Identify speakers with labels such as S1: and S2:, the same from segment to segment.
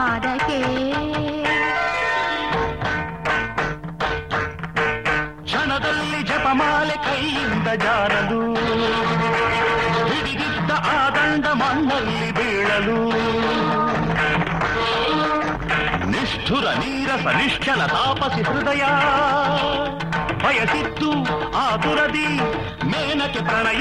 S1: ಪಾದಕ್ಕೆ
S2: ಕ್ಷಣದಲ್ಲಿ ಜಪಮಾಲೆ ಕೈಯಿಂದ ಜಾರಲು ಹಿಡಿದಿದ್ದ ಆ ದಂಡ ಮಣ್ಣಲ್ಲಿ ಬೀಳಲು ನಿಷ್ಠುರ ನೀರಸ ನಿಶ್ಚಲ ತಾಪಸಿ ಹೃದಯ ಬಯಸಿತ್ತು ಆತುರದಿ ಮೇನಕೆ ಪ್ರಣಯ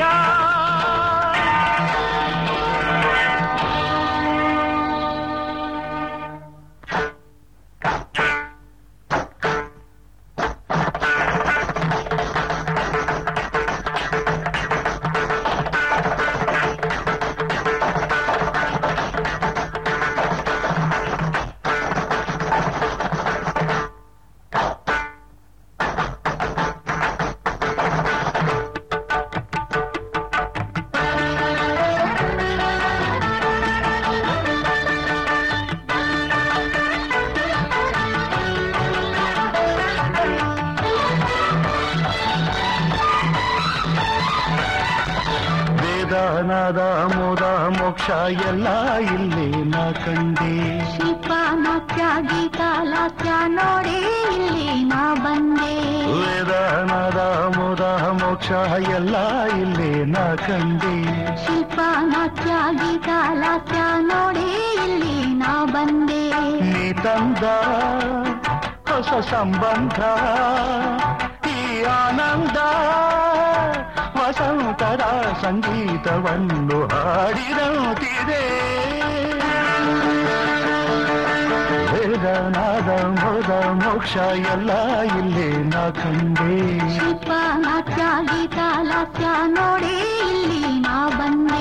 S2: ವೇದನಾದ ಮೋದ ಮೋಕ್ಷ ಎಲ್ಲ ಇಲ್ಲಿ ನಾ ಕಂಡೆ
S1: ಶಿಲ್ಪ ನಾಟ್ಯ ಗೀತ ಲಾಸ್ಯ ನೋಡೇ ಇಲ್ಲಿ ನಾ ಬಂದೆ
S2: ವೇದನಾದ ಮೋದ ಮೋಕ್ಷ ಎಲ್ಲ ಇಲ್ಲಿ ನಾ ಕಂಡೆ
S1: ಶಿಲ್ಪ ನಾಟ್ಯ ಗೀತ ಲಾಸ್ಯ ನೋಡೇ ಇಲ್ಲಿ ನಾ ಬಂದೆ
S2: ನೀ ತಂದ ಹೊಸ ಸಂಬಂಧ ಈ ಆನಂದ ವಸಂತರ ಸಂಗೀತವನ್ನು ಹಾಡಿದಂತಿದೆ ವೇದನಾದ ಮೋದ ಮೋಕ್ಷ ಎಲ್ಲ ಇಲ್ಲಿ ನಾ ಕಂಡೆ
S1: ಶಿಲ್ಪ ನಾಟ್ಯ ಗೀತ ಲಾಸ್ಯ ನೋಡೇ ಇಲ್ಲಿ ನಾ ಬಂದೆ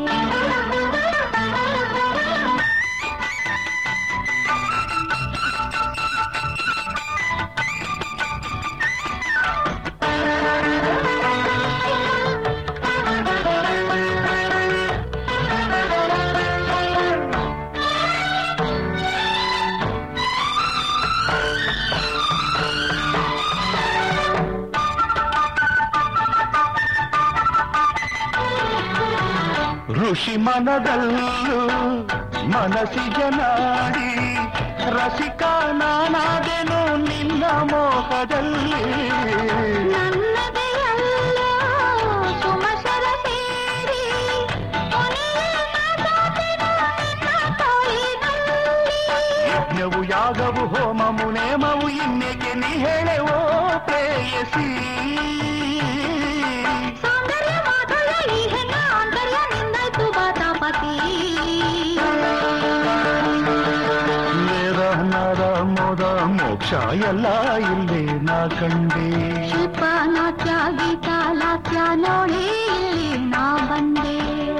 S2: ಋಷಿ ಮನದಲ್ಲೂ ಮನಸ್ಸಿಗ ನಾಡಿ ರಸಿಕ ನಾನಾದೆನು ನಿನ್ನ ಮೋಹದಲ್ಲಿ
S1: ನನ್ನದೇ ಅಲ್ಲ ಸುಮಶರ ಸೇರಿ ಕೊನೆಯ ಮಾತಾದೆನು ನಿನ್ನ ತೋಳಿನಲ್ಲಿ.
S2: ಯಜ್ಞವು ಯಾಗವು ಹೋಮವು ನೇಮವು ಇನ್ನೇಕೆ ನೀ ಹೇಳೆವೋ ಪ್ರೇಯಸಿ
S1: ಸೌಂದರ್ಯ ಮಾಧುರ್ಯ ಈ ಹೆಣ್ಣ ಆಂತರ್ಯ ನಿಂದಾಯ್ತು ಬಾತಾಪತಿ
S2: ವೇದನಾದ ಮೋದ ಮೋಕ್ಷ ಎಲ್ಲ ಇಲ್ಲಿ ನಾ ಕಂಡೆ
S1: ಶಿಲ್ಪ ನಾಟ್ಯ ಗೀತ ಲಾಸ್ಯ ನೋಡಿ ಇಲ್ಲಿ ನಾ ಬಂದೆ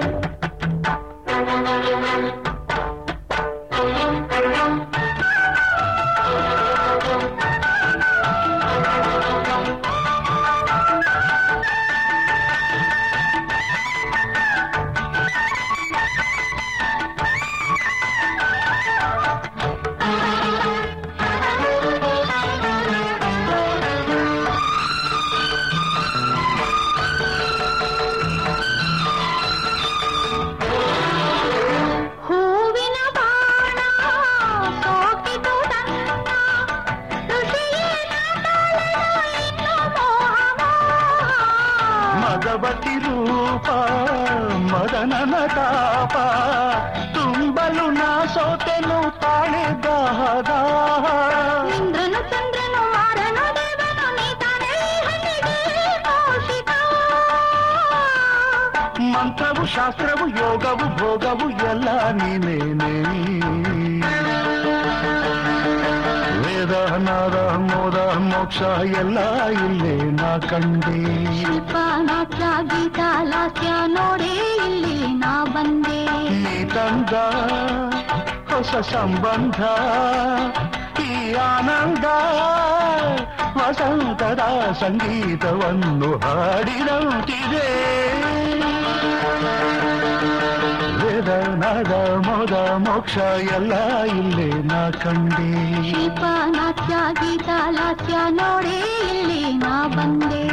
S1: ಹೂವಿನ ಬಾಣ ಸೋಕಿತು ತನ್ನ ಋಷಿಯೇ ನಾಟಾಳೆನು ಇನ್ನು ಮೋಹ ಮೋಹ.
S2: ಮದವತಿ ರೂಪ ಮದನನ ತಾಪ ತುಂಬಲು ನಾ ಸೋತೆನು ತಾಳೆ ದಾಹದ
S1: ಇಂದ್ರನು ಚಂದ್ರನು ಮಾರನು ದೇವನು ನೀ ತಾನೇ ಈ ಹಣ್ಣಿಗೆ ಪೋಷಿತ
S2: ಮಂತ್ರವು ಶಾಸ್ತ್ರವು ಯೋಗವು ಭೋಗವು ಎಲ್ಲ ನೀನೇನೆ ವೇದನಾದ ಮೋದ ಮೋಕ್ಷ ಎಲ್ಲ ಇಲ್ಲೇ ನಾ ಕಂಡೆ
S1: ಶಿಲ್ಪ ನಾಟ್ಯ ಗೀತ ಲಾಸ್ಯ ನೋಡೇ ಇಲ್ಲಿ ನಾ ಬಂದೆ
S2: ನೀ ತಂದ ಹೊಸ ಸಂಬಂಧ ಈ ಆನಂದ ವಸಂತದ ಸಂಗೀತವನ್ನು ಹಾಡಿದಂತಿದೆ ವೇದನಾದ ಮೋದ ಮೋಕ್ಷ ಎಲ್ಲ ಇಲ್ಲೇ ನಾ ಕಂಡೆ
S1: ಶಿಲ್ಪ ನಾಟ್ಯ ಗೀತ ಲಾಸ್ಯ ನೋಡೇ ಇಲ್ಲಿ ನಾ ಬಂದೆ